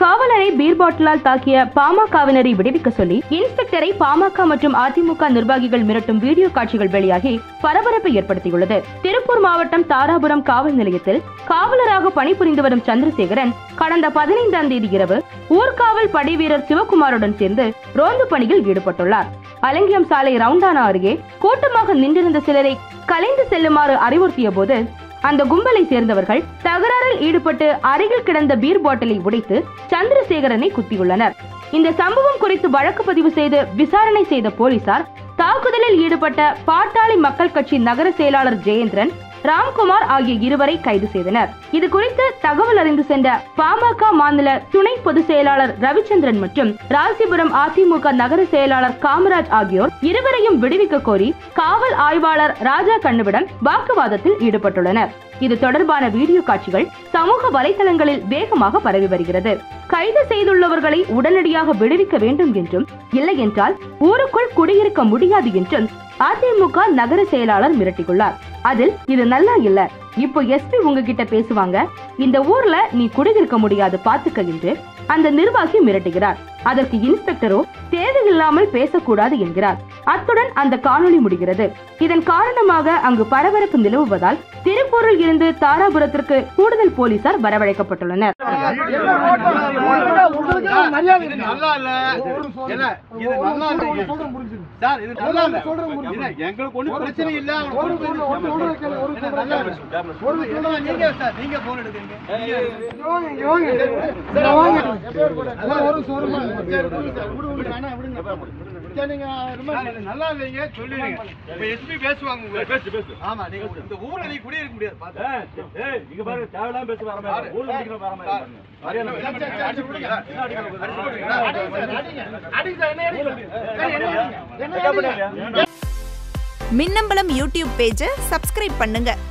காவலரை beer பாட்டிலால் தாக்கிய பாமகவினரை விடுவிக்க சொல்லி இன்ஸ்பெக்டரை பாமக மற்றும் அதிமுக நிர்வாகிகள் மிரட்டும் வீடியோ காட்சிகள் வெளியாகி பரபரப்பை ஏற்படுத்தியுள்ளது திருப்பூர் மாவட்டம் தாராபுரம் காவல் நிலையத்தில் காவலராக பணிபுரிந்து வரும் சந்திரசேகரன் கடந்த பதினைந்தாம் தேதி இரவு ஊர்காவல் படை வீரர் சிவகுமாருடன் சேர்ந்து ரோந்து பணியில் ஈடுபட்டுள்ளார் அலங்கியம் சாலை ரவுண்டானா அருகே கூட்டமாக நின்றிருந்த சிலரை கலைந்து செல்லுமாறு அறிவுறுத்திய போது அந்த கும்பலை சேர்ந்தவர்கள் தகராறில் ஈடுபட்டு அருகில் கிடந்த பீர் பாட்டிலை உடைத்து சந்திரசேகரனை குத்தியுள்ளனர் இந்த சம்பவம் குறித்து வழக்கு பதிவு செய்து விசாரணை செய்த போலீசார் தாக்குதலில் ஈடுபட்ட பாட்டாளி மக்கள் கட்சி நகர செயலாளர் ஜெயேந்திரன் ராம்குமார் ஆகிய இருவரை கைது செய்தனர் இது குறித்து தகவல் அறிந்து சென்ற பாமக மாநில துணை பொதுச் செயலாளர் ரவிச்சந்திரன் மற்றும் ராசிபுரம் அதிமுக நகர செயலாளர் காமராஜ் ஆகியோர் இருவரையும் விடுவிக்க கோரி காவல் ஆய்வாளர் ராஜா கண்ணுவிடம் வாக்குவாதத்தில் ஈடுபட்டுள்ளனர் இது தொடர்பான வீடியோ காட்சிகள் சமூக வலைதளங்களில் வேகமாக பரவி வருகிறது கைது செய்துள்ளவர்களை உடனடியாக விடுவிக்க வேண்டும் என்றும் இல்லை என்றால் ஊருக்குள் குடியிருக்க முடியாது என்றும் அதிமுக நகர செயலாளர் மிரட்டியுள்ளார் அதில் இது நல்லா இல்ல இப்போ எஸ்பி உங்ககிட்ட பேசுவாங்க இந்த ஊர்ல நீ குடியிருக்க முடியாது பாத்துக்க என்று அந்த நிர்வாகி மிரட்டுகிறார் அதற்கு இன்ஸ்பெக்டரோ தேவையில்லாமல் பேசக்கூடாது என்கிறார் அத்துடன் அந்த காணொளி முடிகிறது இதன் காரணமாக அங்கு பரபரப்பு நிலவுவதால் திருப்பூரில் இருந்து தாராபுரத்திற்கு கூடுதல் போலீசார் வரவழைக்கப்பட்டுள்ளனர் மரியாதை இது நல்லா இல்ல என்ன இது நல்லா இல்ல சார் இது நல்லா இல்ல இல்ல, எங்களுக்கு ஒண்ணும் பிரச்சனை இல்ல அவங்க phone பண்ணி என்ன நல்லா இல்ல. என்ன, நீங்க சார் நீங்க போன் எடுக்கிறீங்க சார், இது நல்லா இல்லைங்க சொல்லிடுங்க இப்ப எஸ்பி பேசுவாங்க உங்களை. ஆமா நீங்க இந்த ஊர்ல நீ குடியிருக்க முடியாது பாத்து. நீங்க பாருங்க தேவையில்லாம பேசி வர மாதிரி ஊர்ல முடிக்கிற வர மாதிரி மரியாதை சரி, சரி, அடிச்சு விடுங்க. அடிச்சு விடுங்க. அடிங்க சார், அடிங்க. அடிங்க சார், என்ன அடிங்க? சார், என்ன அடிங்க? என்ன அடிங்க? மின்னம்பலம் யூடியூப் பேஜை சப்ஸ்கிரைப் பண்ணுங்க